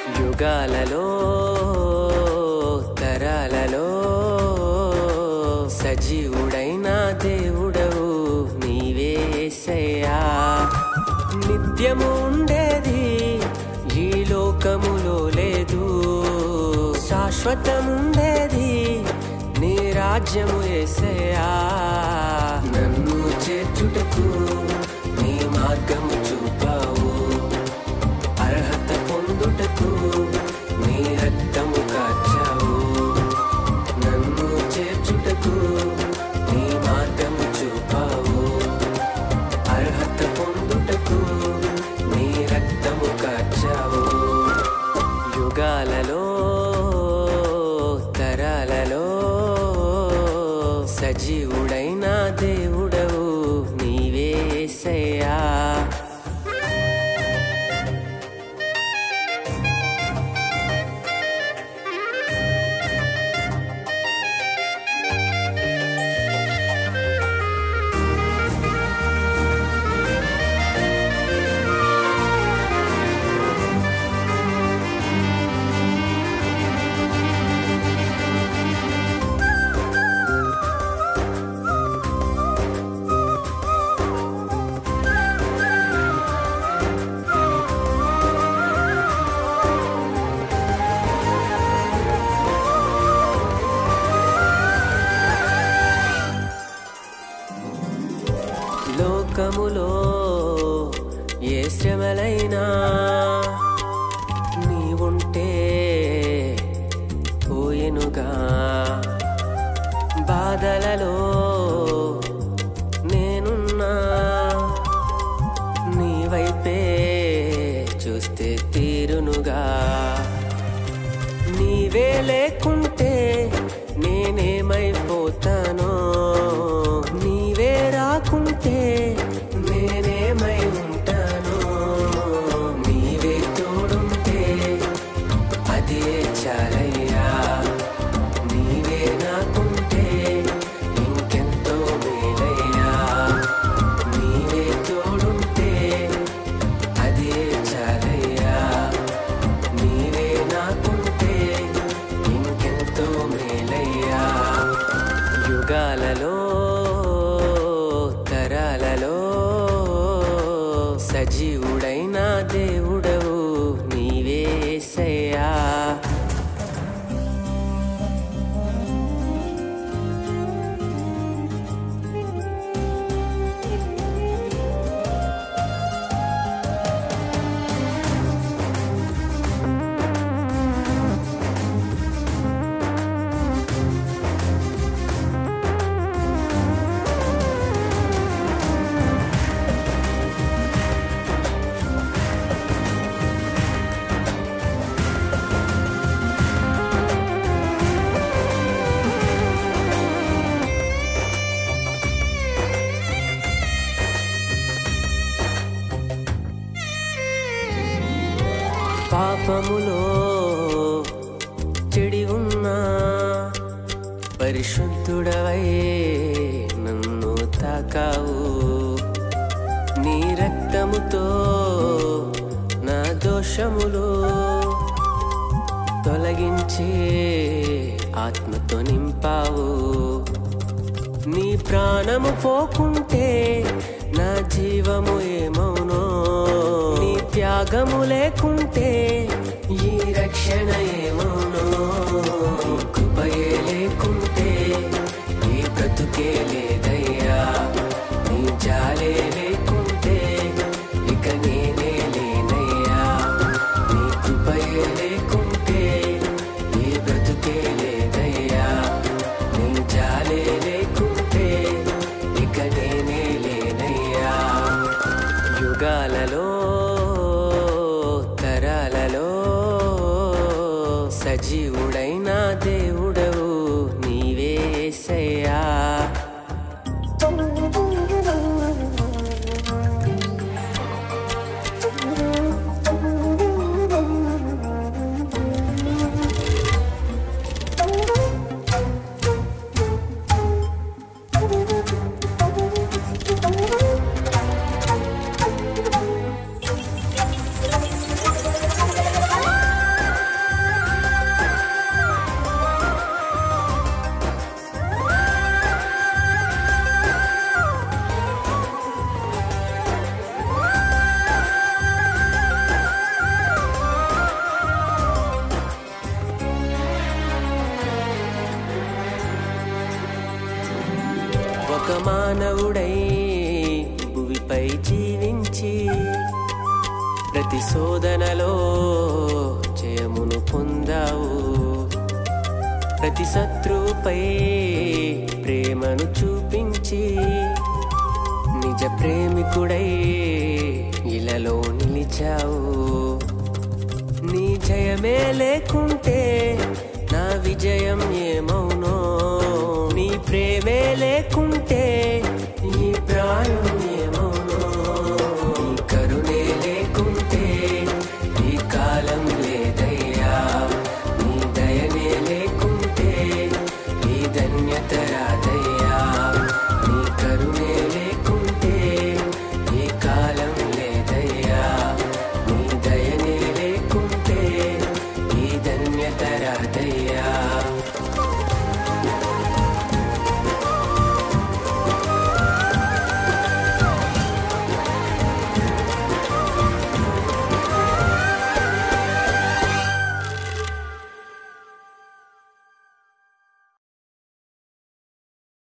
యుగాలలో తరాలలో సజీవుడైన దేవుడవు నీవేసయ్యా నిత్యము ఉండేది ఈ లోకములో లేదు శాశ్వతముండేది నీ రాజ్యము ఏసయ్యా నన్ను చేర్చుటకు నీ మార్గము చూపావు అర్హత పొందుటకు నీ రక్తము కాచావు నన్ను చేర్చుటకు నీ మార్గము చూపావు అర్హత పొందుటకు నీ రక్తము కాచావు యుగాలలో తరాలలో సజీవుడైన దేవుడవు నీవేసయ్యా లోకములో ఏ శ్రమలైనా నీవుంటే పోయెనుగా బాధలలో నేనున్నా నీ వైపే చూస్తే తీరునుగా నీవే లేకుంటే నేనేమైపోతానో నీవే రాకుంటే నేనేమై ఉంటానో నీవే తోడుంటే అదే చాలయ్యా నీవే నాకుంటే ఇంకెంతో మేలయ్యా నీవే తోడుంటే అదే చాలయ్యా నీవే నాకుంటే ఇంకెంతో మేలయ్యా యుగాలలో తరాలలో సజీవుడైన దేవుడవు నీవేసయ్యా పాపములో చెడి ఉన్నా పరిశుద్ధుడవై నన్ను తాకావు నీ రక్తముతో నా దోషములు తొలగించి ఆత్మతో నింపావు నీ ప్రాణము పోకుంటే నా జీవము ఏమవునో నీ త్యాగము లేకుంటే ఈ రక్షణ ఏమవునో నీ కృపయే లేకుంటే ఈ బ్రతుకే లేదయ్యా నీ జాలే లేకుంటే ఇక నేనే లేనయ్యా నీ కృపయే లేకుంటే ఈ బ్రతుకే లేదయ్యా నీ జాలే లేకుంటే ఇక నేనే లేనయ్యా యుగాలలో తరాలలో సజీవుడైన దేవుడవు నీవేసయ్యా మానవుడై భువిపై జీవించి ప్రతి శోధనలో జయమును పొందావు ప్రతి శత్రువుపై ప్రేమను చూపించి నిజ ప్రేమికుడై ఇలలో నిలిచావు నీ జయమే లేకుంటే నా విజయం ఏమవునో నీ ప్రేమే లేకుంటే ఈ ప్రాయం ఏమవునో నీ కరుణే లేకుంటే ఈ కాలం